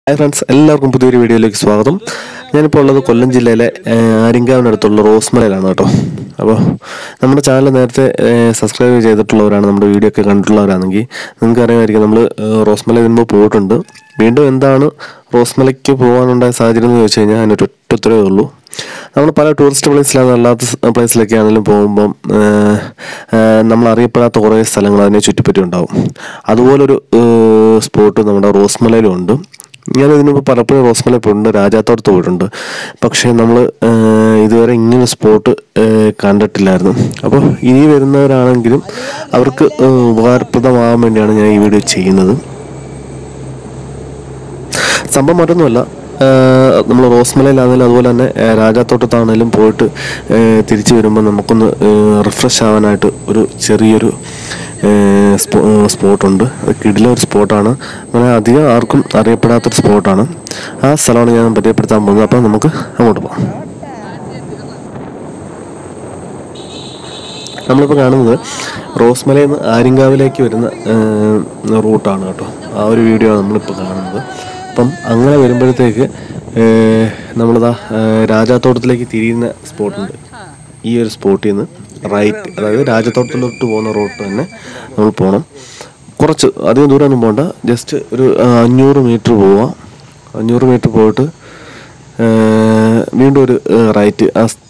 hi friends എല്ലാവർക്കും പുതിയൊരു വീഡിയോയിലേക്ക് സ്വാഗതം ഞാനിപ്പോൾ ഉള്ളത് കൊല്ലം ജില്ലയിലെ ഏഹ്, ആര്യങ്കാവിനടുത്തുള്ള റോസ്മലയിലാണ് കേട്ടോ അപ്പോൾ നമ്മുടെ ചാനൽ നേരത്തെ ഏഹ്, സബ്സ്ക്രൈബ് ചെയ്തിട്ടുള്ളവരാണ് നമ്മുടെ വീഡിയോ ഒക്കെ കണ്ടിട്ടുള്ളവരാണെങ്കിൽ നിങ്ങൾക്ക് അറിയാമായിരിക്കും നമ്മൾ ഏഹ്, റോസ്മല മുമ്പ് പോയിട്ടുണ്ട് വീണ്ടും എന്താണ് റോസ്മലയ്ക്ക് പോകാനുണ്ടായ സാഹചര്യം എന്ന് ചോദിച്ചു കഴിഞ്ഞാൽ അതിനൊരു ഒറ്റ ഉത്തരവേ ഉള്ളൂ നമ്മൾ പല ടൂറിസ്റ്റ് പ്ലേസിലാണ് അല്ലാത്ത സ് പ്ലേസിലൊക്കെ ആണെങ്കിലും പോകുമ്പം ഏഹ്, ഏഹ്, നമ്മൾ അറിയപ്പെടാത്ത കുറേ സ്ഥലങ്ങൾ അതിനെ ചുറ്റിപ്പറ്റി ഉണ്ടാവും അതുപോലൊരു ഏഹ്, സ്പോട്ട് നമ്മുടെ റോസ്മലയിലും ഉണ്ട് ഞാൻ ഇതിനു മുമ്പ് പലപ്പോഴും റോസ്മല പോയിട്ടുണ്ട് രാജാത്തോടത്ത് പോയിട്ടുണ്ട് പക്ഷേ നമ്മൾ ഇതുവരെ ഇങ്ങനെ സ്പോട്ട് കണ്ടിട്ടില്ലായിരുന്നു അപ്പോൾ ഇനി വരുന്നവരാണെങ്കിലും അവർക്ക് ഏഹ്, ഉപകാരപ്രദമാകാൻ വേണ്ടിയാണ് ഞാൻ ഈ വീഡിയോ ചെയ്യുന്നത് സംഭവം മറ്റൊന്നുമല്ല നമ്മൾ റോസ്മലയിലാണെങ്കിലും അതുപോലെ തന്നെ ഏഹ്, രാജാത്തോട്ടത്താണെങ്കിലും പോയിട്ട് ഏഹ്, തിരിച്ചു വരുമ്പോൾ നമുക്കൊന്ന് റിഫ്രഷ് ആവാനായിട്ട് ഒരു ചെറിയൊരു ഏഹ്, സ്പോ- ഏഹ്, സ്പോട്ടുണ്ട് അത് കിടില ഒരു സ്പോട്ടാണ് അങ്ങനെ അധികം ആർക്കും അറിയപ്പെടാത്തൊരു സ്പോട്ടാണ് ആ സ്ഥലമാണ് ഞാൻ പരിചയപ്പെടുത്താൻ പോകുന്നത് അപ്പോൾ നമുക്ക് അങ്ങോട്ട് പോകാം നമ്മളിപ്പോൾ കാണുന്നത് റോസ്മലയിൽ നിന്ന് ആര്യങ്കാവിലേക്ക് വരുന്ന ഏഹ്, റൂട്ടാണ് കേട്ടോ ആ ഒരു വീഡിയോ ആണ് നമ്മളിപ്പോൾ കാണുന്നത് അപ്പം അങ്ങനെ വരുമ്പോഴത്തേക്ക് ഏഹ്, നമ്മളിതാ ഏഹ്, രാജാത്തോട്ടത്തിലേക്ക് തിരിയുന്ന സ്പോട്ടുണ്ട് ഈ ഒരു സ്പോട്ടിൽ നിന്ന് റൈറ്റ് അതായത് രാജത്തോട്ടത്തിലോട്ട് പോകുന്ന റൂട്ട് തന്നെ നമ്മൾ പോകണം കുറച്ച് അധികം ദൂരമൊന്നും പോകണ്ട ജസ്റ്റ് ഒരു ആ, അഞ്ഞൂറ് മീറ്റർ പോവാം അഞ്ഞൂറ് മീറ്റർ പോയിട്ട് ഏഹ്, വീണ്ടും ഒരു ഏഹ്, റൈറ്റ് ആ സ്-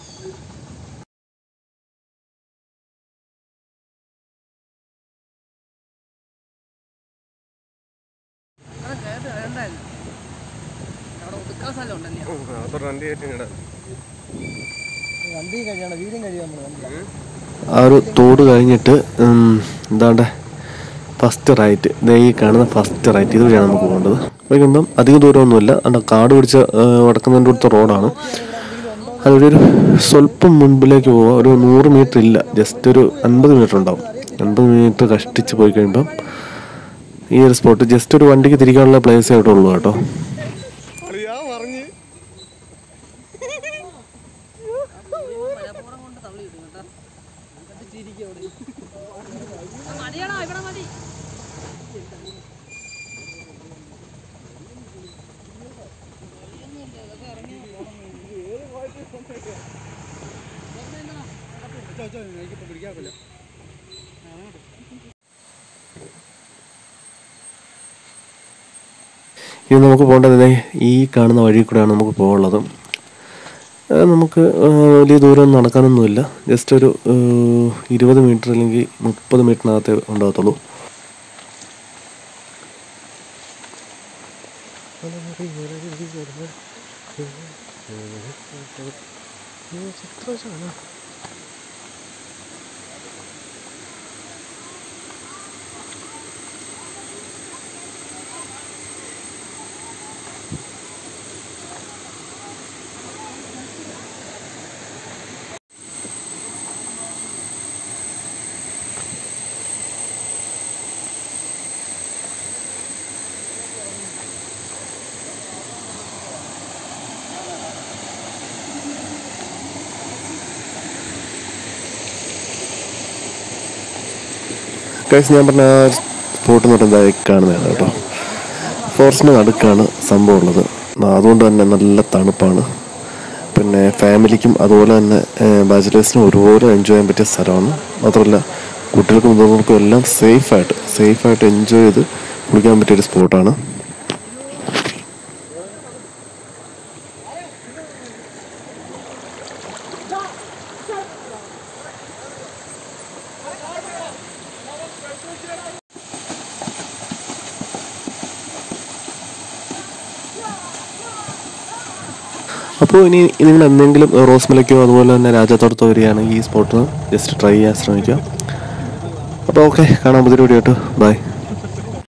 വണ്ടി കഴിയണം വീടും കഴിയാൻ നമ്മൾ വണ്ടി ആ ഒരു തോട് കഴിഞ്ഞിട്ട് ഉം, എന്താണ്ട് ഫസ്റ്റ് റൈറ്റ് ദേ ഈ കാണുന്ന ഫസ്റ്റ് റൈറ്റ് ഇതുവഴിയാണ് നമുക്ക് പോകേണ്ടത് വൈകുമ്പം അധികം ദൂരമൊന്നുമില്ല അണ്ട കാട് പിടിച്ച വടക്കുന്നതിൻ്റെ അടുത്ത റോഡാണ് അതുവഴി ഒരു സ്വല്പം മുൻപിലേക്ക് പോവാം ഒരു നൂറ് മീറ്റർ ഇല്ല ജസ്റ്റ് ഒരു അൻപത് മീറ്റർ ഉണ്ടാവും അൻപത് മീറ്റർ കഷ്ടിച്ച് പോയി കഴിയുമ്പം ഈ ഒരു സ്പോട്ട് ജസ്റ്റ് ഒരു വണ്ടിക്ക് തിരിക്കാനുള്ള പ്ലേസേ അവിടെ ഉള്ളൂ കേട്ടോ മതിയാണോ ഇവിടെ മതി ഇനി നമുക്ക് പോകേണ്ടത് ദേ ഈ കാണുന്ന വഴി കൂടെയാണ് നമുക്ക് പോകാനുള്ളത് ഏഹ് നമുക്ക് ഏഹ് വലിയ ദൂരം നടക്കാനൊന്നുമില്ല ജസ്റ്റ് ഒരു ഏഹ് ഇരുപത് മീറ്റർ അല്ലെങ്കിൽ മുപ്പത് മീറ്ററിനകത്തേ ഉണ്ടാകത്തുള്ളൂ കഴിച്ച് ഞാൻ പറഞ്ഞ ആ സ്പോട്ട് എന്ന് പറയുന്നത് ഈ കാണുന്നതാണ് കേട്ടോ ഫോറസ്റ്റിന് നടുക്കാണ് സംഭവം ഉള്ളത് ആ, അതുകൊണ്ട് തന്നെ നല്ല തണുപ്പാണ് പിന്നെ ഫാമിലിക്കും അതുപോലെ തന്നെ ബാച്ചിലേഴ്സിനും ഒരുപോലെ എൻജോയ് ചെയ്യാൻ പറ്റിയ സ്ഥലമാണ് മാത്രമല്ല കുട്ടികൾക്കും മുതിർന്നവർക്കും എല്ലാം സേഫായിട്ട് സേഫായിട്ട് എൻജോയ് ചെയ്ത് കുളിക്കാൻ പറ്റിയൊരു സ്പോട്ടാണ് അപ്പോൾ ഇനി നിങ്ങൾ എന്തെങ്കിലും റോസ്മലയ്ക്കോ അതുപോലെ തന്നെ രാജാത്തോടത്തോ വരികയാണെങ്കിൽ ഈ സ്പോട്ട് ജസ്റ്റ് ട്രൈ ചെയ്യാൻ ശ്രമിക്കുക അപ്പോൾ ഓക്കെ കാണാൻ പുതിയ വീഡിയോ ബൈ